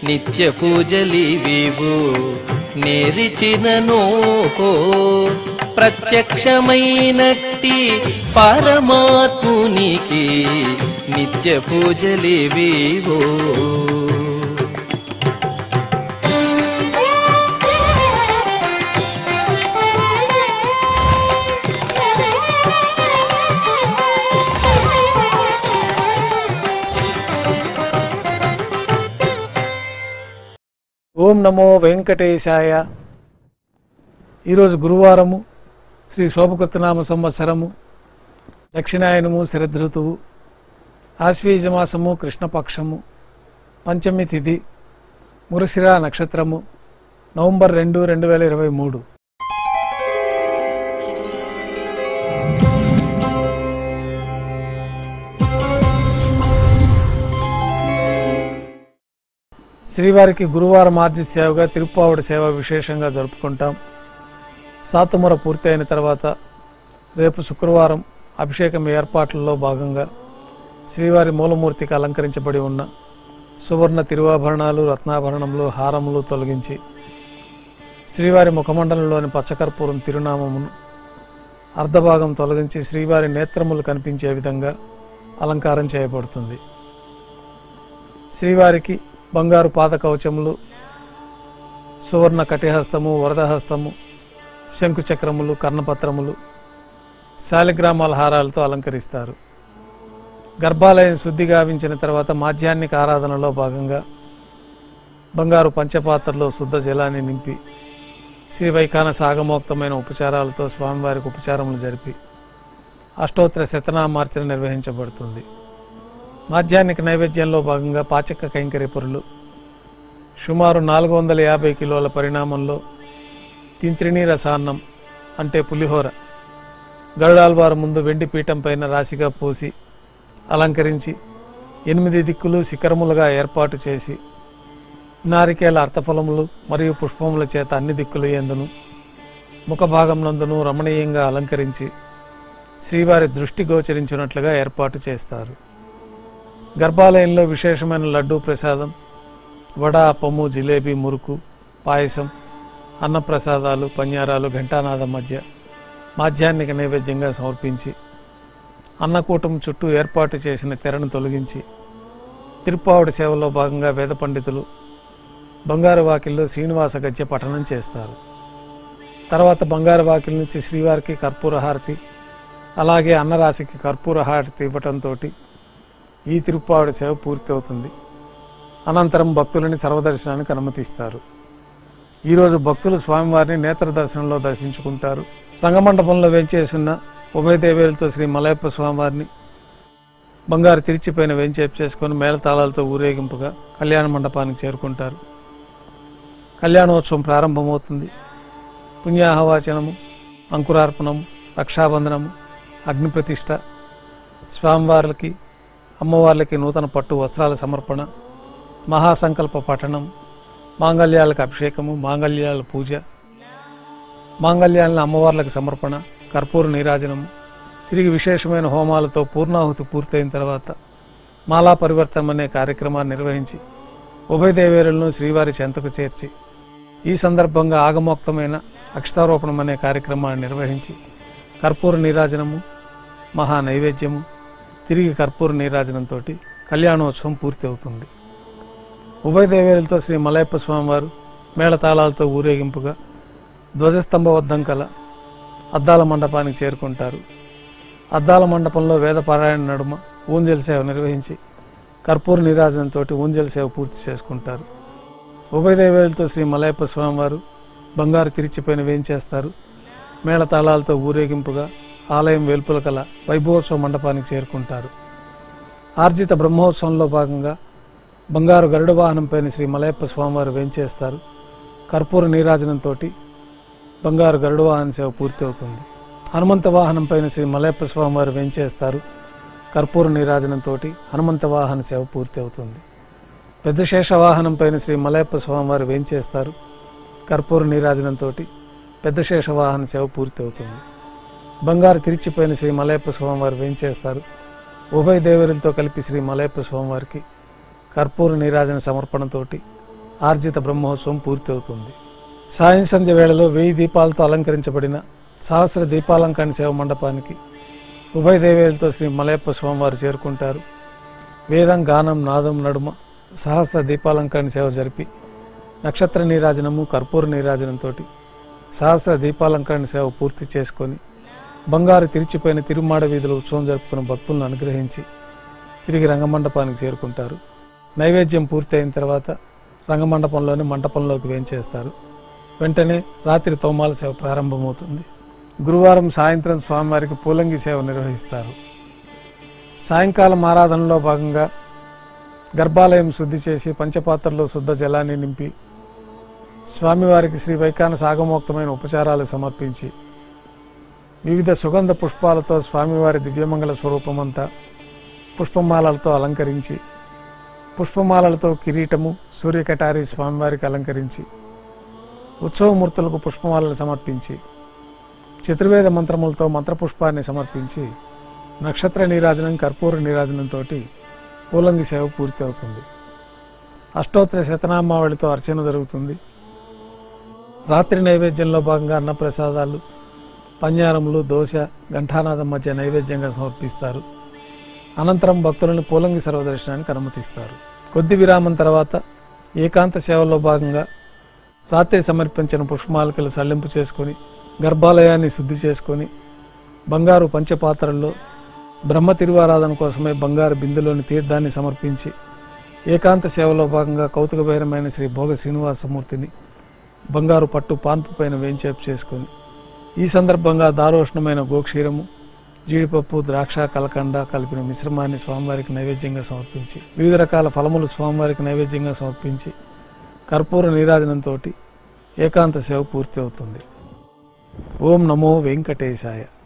నిత్య పూజలివివు నేరిచినను ప్రత్యక్షమైనట్టి పరమాత్మునికి నిత్య పూజలివివో ఓం నమో వెంకటేశాయ ఈరోజు గురువారము శ్రీ శోభకృతనామ సంవత్సరము దక్షిణాయనము శరదృతువు ఆశ్వీజ మాసము కృష్ణపక్షము పంచమి తిథి మురసిరా నక్షత్రము నవంబర్ రెండు రెండు వేల ఇరవై మూడు శ్రీవారికి గురువారం ఆర్జిత సేవగా తిరుప్పావుడి సేవ విశేషంగా జరుపుకుంటాం సాతుముర పూర్తయిన తర్వాత రేపు శుక్రవారం అభిషేకం ఏర్పాట్లలో భాగంగా శ్రీవారి మూలమూర్తికి అలంకరించబడి ఉన్న సువర్ణ తిరువాభరణాలు రత్నాభరణములు హారములు తొలగించి శ్రీవారి ముఖమండలంలోని పచ్చకర్పూరం తిరునామమును అర్ధభాగం తొలగించి శ్రీవారి నేత్రములు కనిపించే విధంగా అలంకారం చేయబడుతుంది శ్రీవారికి బంగారు పాద కవచములు సువర్ణ కటిహస్తము వరదహస్తము శంకుచక్రములు కర్ణపత్రములు శాలిగ్రామాల హారాలతో అలంకరిస్తారు గర్భాలయం శుద్ధి గావించిన తర్వాత మాధ్యాన్నిక ఆరాధనలో భాగంగా బంగారు పంచపాత్రలో శుద్ధ జలాన్ని నింపి శ్రీ వైఖాన సాగమోక్తమైన ఉపచారాలతో స్వామివారికి ఉపచారములు జరిపి అష్టోత్తర శతనామార్చన నిర్వహించబడుతుంది మాధ్యాహ్నిక నైవేద్యంలో భాగంగా పాచక కైంకర్యపురులు సుమారు నాలుగు వందల యాభై కిలోల పరిణామంలో తింత్రిణీ రసాన్నం అంటే పులిహోర గరుడాల్వారు ముందు వెండి పీఠం పైన రాశిగా పోసి అలంకరించి ఎనిమిది దిక్కులు శిఖరములుగా ఏర్పాటు చేసి నారికేళ అర్థఫలములు మరియు పుష్పముల చేత అన్ని దిక్కులు ఎందును ముఖభాగం నందును రమణీయంగా అలంకరించి శ్రీవారి దృష్టి గోచరించినట్లుగా ఏర్పాటు చేస్తారు గర్భాలయంలో విశేషమైన లడ్డూ ప్రసాదం వడ అప్పము జిలేబీ మురుకు పాయసం అన్నప్రసాదాలు పన్యారాలు ఘంటానాదం మధ్య మాధ్యాహ్నిక నైవేద్యంగా సమర్పించి అన్నకూటం చుట్టూ ఏర్పాటు చేసిన తెరను తొలగించి తిరుప్పావుడి సేవలో భాగంగా వేద పండితులు బంగారు వాకిల్లో శ్రీనివాస గద్య పఠనం చేస్తారు తర్వాత బంగారు వాకిల్ నుంచి శ్రీవారికి కర్పూర హారతి అలాగే అన్నరాశికి కర్పూర హారతి ఇవ్వటంతో ఈ తిరుప్పావుడి సేవ పూర్తి అవుతుంది అనంతరం భక్తులని సర్వదర్శనానికి అనుమతిస్తారు ఈరోజు భక్తులు స్వామివారిని నేత్ర దర్శనంలో దర్శించుకుంటారు రంగమండపంలో వేంచేసున్న ఉభయ దేవేలతో శ్రీ మలయప్ప స్వామివారిని బంగారు తిరిచిపోయిన వేంచేపు చేసుకొని మేళతాళాలతో ఊరేగింపుగా కళ్యాణ మండపానికి చేరుకుంటారు కళ్యాణోత్సవం ప్రారంభమవుతుంది పుణ్యాహవాచనము అంకురార్పణము రక్షాబంధనము అగ్నిప్రతిష్ఠ స్వామివార్లకి అమ్మవార్లకి నూతన పట్టు వస్త్రాల సమర్పణ మహాసంకల్ప పఠనం మాంగళ్యాలకు అభిషేకము మాంగళ్యాల పూజ మాంగళ్యాలను అమ్మవార్లకు సమర్పణ కర్పూర నీరాజనము తిరిగి విశేషమైన హోమాలతో పూర్ణాహుతి పూర్తయిన తర్వాత మాలా పరివర్తనం అనే కార్యక్రమాన్ని నిర్వహించి ఉభయ దేవేరులను శ్రీవారి చెంతకు చేర్చి ఈ సందర్భంగా ఆగమోక్తమైన అక్షతారోపణం అనే కార్యక్రమాన్ని నిర్వహించి కర్పూర నీరాజనము మహా నైవేద్యము తిరిగి కర్పూర నీరాజనంతో కళ్యాణోత్సవం పూర్తి అవుతుంది ఉభయ దేవేరులతో శ్రీ మలయప్ప స్వామివారు మేళతాళాలతో ఊరేగింపుగా ధ్వజస్తంభ వద్దం కల అద్దాల మండపానికి చేరుకుంటారు అద్దాల మండపంలో వేద పారాయణ నడుమ ఊంజల్ సేవ నిర్వహించి కర్పూర నీరాజనంతో ఊంజల్ సేవ పూర్తి చేసుకుంటారు ఉభయ దేవేలతో శ్రీ మలయప్ప స్వామివారు బంగారు తిరిచిపోయిన వేయించేస్తారు మేళతాళాలతో ఊరేగింపుగా ఆలయం వెలుపుల కల వైభవోత్సవ మండపానికి చేరుకుంటారు ఆర్జిత బ్రహ్మోత్సవంలో భాగంగా బంగారు గరుడ వాహనంపైన శ్రీ మలయప్ప స్వామివారు వేంచేస్తారు కర్పూర నీరాజనంతో బంగారు గరుడ వాహన సేవ పూర్తి అవుతుంది హనుమంత వాహనంపైన శ్రీ మలయప్ప స్వామివారు వేంచేస్తారు కర్పూర నీరాజనంతో హనుమంత వాహన సేవ పూర్తి అవుతుంది పెద్ద శేష వాహనంపైన శ్రీ మలయప్ప స్వామివారు వేంచేస్తారు కర్పూర నీరాజనంతో పెద్ద శేష వాహన సేవ పూర్తి అవుతుంది బంగారు తిరిచిపోయిన శ్రీ మలయప్ప స్వామివారు వేంచేస్తారు ఉభయ దేవరులతో కలిపి శ్రీ మలయప్ప స్వామివారికి కర్పూర నీరాజన సమర్పణతోటి ఆర్జిత బ్రహ్మోత్సవం పూర్తి అవుతుంది సాయం సంధ్య వేళలో వెయ్యి దీపాలతో అలంకరించబడిన సహస్ర దీపాలంకరణ సేవ మండపానికి ఉభయ దేవేలతో శ్రీ మలయప్ప స్వామివారు చేరుకుంటారు వేదం గానం నాదం నడుమ సహస్ర దీపాలంకరణ సేవ జరిపి నక్షత్ర నీరాజనము కర్పూర నీరాజనంతో సహస్ర దీపాలంకరణ సేవ పూర్తి చేసుకొని బంగారు తిరిచిపోయిన తిరుమాడ వీధిలో ఉత్సవం జరుపుకున్న భక్తులను అనుగ్రహించి తిరిగి రంగమండపానికి చేరుకుంటారు నైవేద్యం పూర్తి అయిన తర్వాత రంగమండపంలోని మంటపంలోకి వేంచేస్తారు వెంటనే రాత్రి తోమాల సేవ ప్రారంభమవుతుంది గురువారం సాయంత్రం స్వామివారికి పూలంగి సేవ నిర్వహిస్తారు సాయంకాలం ఆరాధనలో భాగంగా గర్భాలయం శుద్ధి చేసి పంచపాత్రలో శుద్ధ జలాన్ని నింపి స్వామివారికి శ్రీ వైకాన సాగమోక్తమైన ఉపచారాలు సమర్పించి వివిధ సుగంధ పుష్పాలతో స్వామివారి దివ్యమంగళ స్వరూపమంతా పుష్పమాలలతో అలంకరించి పుష్పమాలలతో కిరీటము సూర్యకటారి స్వామివారికి అలంకరించి ఉత్సవమూర్తులకు పుష్పమాలలు సమర్పించి చతుర్వేద మంత్రములతో మంత్రపుష్పాన్ని సమర్పించి నక్షత్ర నీరాజనం కర్పూర నీరాజనంతో పూలంగి సేవ పూర్తి అవుతుంది అష్టోత్తర శతనామావళితో అర్చన జరుగుతుంది రాత్రి నైవేద్యంలో భాగంగా అన్నప్రసాదాలు పంజారములు దోశ ఘంటానాదం మధ్య నైవేద్యంగా సమర్పిస్తారు అనంతరం భక్తులను పూలంగి సర్వదర్శనానికి అనుమతిస్తారు కొద్ది విరామం తర్వాత ఏకాంత సేవలో భాగంగా రాత్రి సమర్పించిన పుష్పమాలికలు సళ్లింపు చేసుకొని గర్భాలయాన్ని శుద్ధి చేసుకొని బంగారు పంచపాత్రల్లో బ్రహ్మ తిరువారాధన కోసమే బంగారు బిందులోని తీర్థాన్ని సమర్పించి ఏకాంత సేవలో భాగంగా కౌతుకభైరమైన శ్రీ భోగ శ్రీనివాసమూర్తిని బంగారు పట్టు పాన్పు పైన వేంచేపు చేసుకొని ఈ సందర్భంగా దారోష్ణమైన గోక్షీరము జీడిపప్పు ద్రాక్ష కలకండ కలిపిన మిశ్రమాన్ని స్వామివారికి నైవేద్యంగా సమర్పించి వివిధ రకాల ఫలములు స్వామివారికి నైవేద్యంగా సమర్పించి కర్పూర నీరాజనంతో ఏకాంత సేవ పూర్తి అవుతుంది ఓం నమో వెంకటేశాయ